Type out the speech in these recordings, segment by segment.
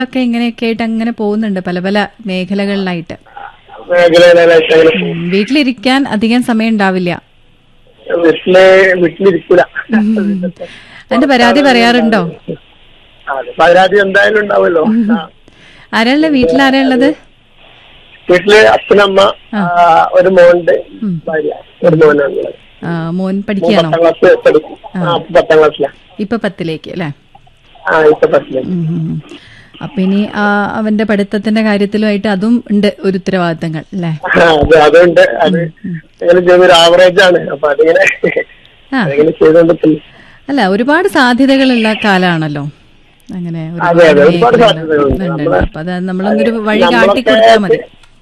ഒക്കെ ഇങ്ങനെയൊക്കെ ആയിട്ട് അങ്ങനെ പോകുന്നുണ്ട് പല പല മേഖലകളിലായിട്ട് മേഖലകളിലായിട്ട് അങ്ങനെ പോകും ഉം, വീട്ടിലിരിക്കാൻ അധികം സമയം ഉണ്ടാവില്ല വീട്ടില് വീട്ടിലിരിക്കൂല അതിന്റെ പരാതി പറയാറുണ്ടോ അതെ പരാതി എന്തായാലും ഉണ്ടാവുമല്ലോ ആ. ആരാളെ വീട്ടിലാരാളുള്ളത് വീട്ടില് അച്ഛനമ്മ ആ, ഒരു മോനുണ്ട് ഭാര്യ ഒരു മോനാണുള്ളത് ആ, മോൻ മോൻ പഠിക്കുകയാണോ പത്താം ക്ലാസ് പഠിക്കും ആ പത്താം ക്ലാസ്സിലാ ഇപ്പൊ പത്തിലേക്ക് അല്ലെ ആ ഇപ്പൊ പത്തിലേക്ക് ഉം, ഉം, ഉം. അപ്പൊ ഇനി ആ, അവന്റെ പഠിത്തത്തിന്റെ കാര്യത്തിലുമായിട്ട് അതും ഉണ്ട് ഒരു ഉത്തരവാദിത്തങ്ങൾ അല്ലെ ആ, അത് അതുകൊണ്ട് അത് അങ്ങനെ ചെയ്യുന്ന ഒരു ആവറേജ് ആണ് അപ്പൊ അതിങ്ങനെ ആ അതിങ്ങനെ ചെയ്തോണ്ടിരിക്കുന്നു അല്ല ഒരുപാട് സാധ്യതകളുള്ള കാലാണല്ലോ അങ്ങനെ അതെ, അതെ, ഒരുപാട് മേഖലകള് സാധ്യതകളുണ്ട്. ഉണ്ട്, ഉണ്ട്. നമ്മളെ- അപ്പൊ അത് നമ്മളൊന്നൊരു വഴി നമ്മളൊക്കെ കാട്ടി കൊടുത്താൽ മതി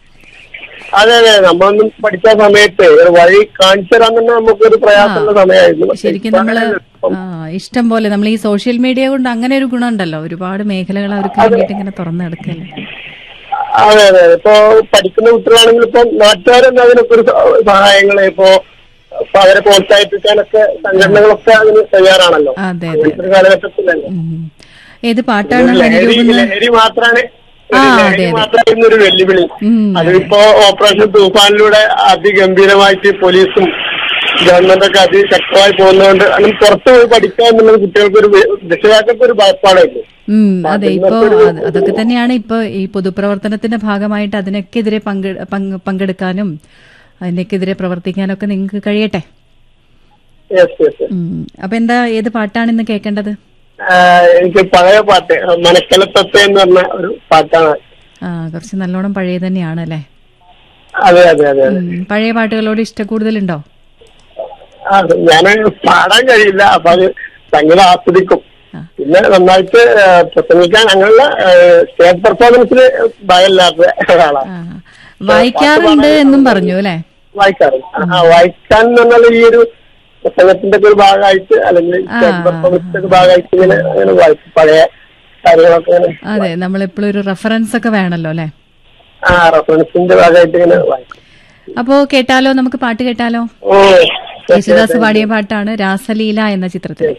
അതെ അതെ നമ്മളൊന്നും പഠിച്ച സമയത്ത് ഒരു വഴി കാണിച്ചു തരാൻ തന്നെ നമുക്കൊരു പ്രയാസമുള്ള സമയമായിരുന്നു പക്ഷെ ശരിക്കും ഇപ്പൊ നമ്മള് അങ്ങനെയല്ല. ഇപ്പം ആ, ഇഷ്ടം പോലെ നമ്മൾ ഈ സോഷ്യൽ മീഡിയ കൊണ്ട് അങ്ങനെ ഒരു ഗുണമുണ്ടല്ലോ ഒരുപാട് മേഖലകൾ അവർക്ക് വേണ്ടിയിട്ട് ഇങ്ങനെ തുറന്നു കിടക്കല്ലേ അതെ അതെ ഇപ്പൊ പഠിക്കുന്ന കുട്ടികളാണെങ്കിൽ ഇപ്പൊ നാട്ടുകാരെന്നെ അതിനൊക്കെ ഒരു സ- സഹായങ്ങള് ഇപ്പൊ ഇപ്പൊ അവരെ പ്രോത്സാഹിപ്പിക്കാനൊക്കെ സംഘടനകളൊക്കെ അതിന് തയ്യാറാണല്ലോ അതെ അതെ അങ്ങനത്തെ ഒരു കാലഘട്ടത്തിലല്ലേ ഉം. ഏത് പാട്ടാണ് ലഹരി അനുരൂപെന്ന് ലഹരി മാത്രാണ് ആ, ഒരു അതെ, ലഹരി അതെ. മാത്രമായിരുന്നു ഒരു വെല്ലുവിളി ഉം, അതിപ്പോ ഓപ്പറേഷൻ തൂഫാനിലൂടെ അതിഗംഭീരമായിട്ട് പോലീസും ഗവൺമെന്റ് ഒക്കെ അതിശക്തമായി പോകുന്നതുകൊണ്ട് അതിന് പുറത്തു പോയി പഠിക്കുക എന്നുള്ളത് കുട്ടികൾക്ക് ഒരു രക്ഷിതാക്കൾക്ക് ഒരു ഭയപ്പാടായിരുന്നു ഉം അതെ ഇപ്പോ അത് അതൊക്കെ തന്നെയാണ് ഇപ്പൊ ഈ പൊതുപ്രവർത്തനത്തിന്റെ ഭാഗമായിട്ട് അതിനൊക്കെതിരെ പങ്കെ പങ്ക് പങ്കെടുക്കാനും അതിനൊക്കെതിരെ പ്രവർത്തിക്കാനൊക്കെ നിങ്ങൾക്ക് കഴിയട്ടെ യെസ് യെസ് ഉം. അപ്പൊ എന്താ ഏത് പാട്ടാണ് ഇന്ന് കേൾക്കേണ്ടത് എനിക്ക് പഴയ പാട്ട് മനക്കലത്തത്തെ എന്ന് പറഞ്ഞ ഒരു പാട്ടാണ് ആ കുറച്ച് നല്ലോണം പഴയ തന്നെയാണ് അല്ലേ അതെ അതെ അതെ അതെ ഉം. പഴയ പാട്ടുകളോട് ഇഷ്ടക്കൂടുതലുണ്ടോ ആ, ഞാന് പാടാൻ കഴിയില്ല അപ്പൊ അത് സംഗീതം ആസ്വദിക്കും ആ. പിന്നെ നന്നായിട്ട് ആ, പ്രസംഗിക്കാൻ അങ്ങനെയുള്ള സ്റ്റേജ് പെർഫോമൻസിൽ ഭയമില്ലാത്ത ഒരാളാണ് ആ വായിക്കാറുണ്ട് എന്നും പറഞ്ഞു അല്ലേ വായിക്കാറ് ആ വായിക്കാൻ എന്ന് പറഞ്ഞാൽ ഈ ഒരു പ്രസംഗത്തിന്റെ ഒക്കെ ഒരു ഭാഗമായിട്ട് അല്ലെങ്കിൽ സ്റ്റേജ് പെർഫോമൻസിന്റെ ഒരു ഭാഗമായിട്ട് ഇങ്ങനെ അങ്ങനെ വായിക്കും പഴയ കാര്യങ്ങളൊക്കെ ഇങ്ങനെ അതെ നമ്മളെപ്പോഴും ഒരു റെഫറൻസ് ഒക്കെ വേണമല്ലോ അല്ലേ ആ റെഫറൻസിന്റെ ഭാഗമായിട്ട് ഇങ്ങനെ വായിക്കും അപ്പോ കേട്ടാലോ നമുക്ക് പാട്ട് കേട്ടാലോ ഓ യേശുദാസ് പാടിയ പാട്ടാണ് രാസലീല എന്ന ചിത്രത്തിൽ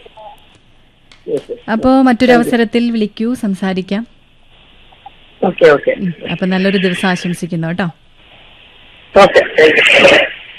അപ്പോ മറ്റൊരു അവസരത്തിൽ വിളിക്കൂ സംസാരിക്കാം ഓക്കെ ഓക്കെ അപ്പൊ നല്ലൊരു ദിവസം ആശംസിക്കുന്നു കേട്ടോ ഓക്കെ താങ്ക് യു